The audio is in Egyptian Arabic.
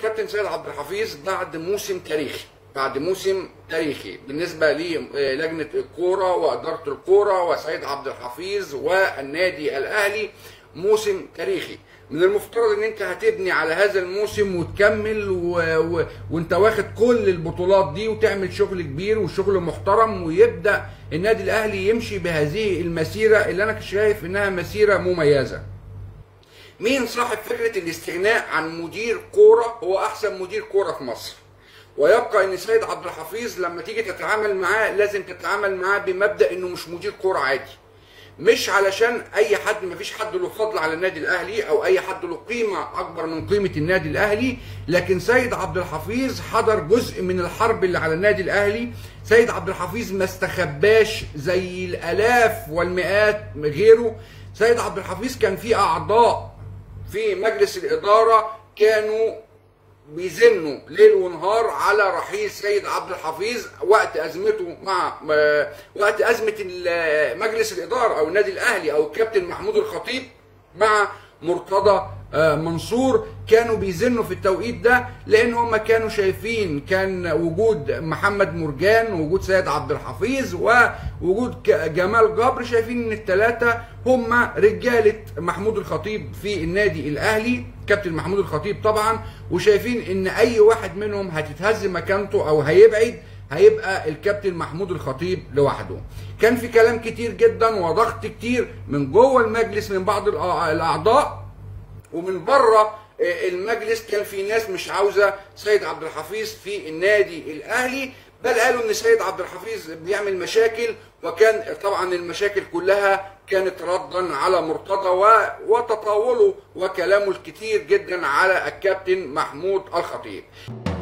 الكابتن سيد عبد الحفيظ بعد موسم تاريخي بعد موسم تاريخي بالنسبه للجنه الكوره واداره الكوره وسيد عبد الحفيظ والنادي الاهلي موسم تاريخي من المفترض ان انت هتبني على هذا الموسم وتكمل و... و... وانت واخد كل البطولات دي وتعمل شغل كبير وشغل محترم ويبدا النادي الاهلي يمشي بهذه المسيره اللي انا شايف انها مسيره مميزه مين صاحب فكره الاستغناء عن مدير كوره هو احسن مدير كوره في مصر ويبقى ان سيد عبد الحفيظ لما تيجي تتعامل معاه لازم تتعامل معاه بمبدا انه مش مدير كوره عادي مش علشان اي حد ما فيش حد له فضل على النادي الاهلي او اي حد له قيمه اكبر من قيمه النادي الاهلي لكن سيد عبد الحفيظ حضر جزء من الحرب اللي على النادي الاهلي سيد عبد الحفيظ ما استخباش زي الالاف والمئات غيره سيد عبد الحفيظ كان في اعضاء في مجلس الاداره كانوا بيزنوا ليل ونهار على رحيل سيد عبد الحفيظ وقت ازمته مع وقت ازمه مجلس الاداره او النادي الاهلي او الكابتن محمود الخطيب مع مرتضى منصور كانوا بيزنوا في التوقيت ده لان هم كانوا شايفين كان وجود محمد مرجان ووجود سيد عبد الحفيظ ووجود جمال جبر شايفين ان الثلاثه هم رجاله محمود الخطيب في النادي الاهلي كابتن محمود الخطيب طبعا وشايفين ان اي واحد منهم هتتهز مكانته او هيبعد هيبقى الكابتن محمود الخطيب لوحده كان في كلام كتير جدا وضغط كتير من جوه المجلس من بعض الاعضاء ومن بره المجلس كان في ناس مش عاوزه سيد عبد الحفيظ في النادي الاهلي بل قالوا ان سيد عبد الحفيظ بيعمل مشاكل وكان طبعا المشاكل كلها كانت ردا على مرتضى وتطاوله وكلامه الكتير جدا على الكابتن محمود الخطيب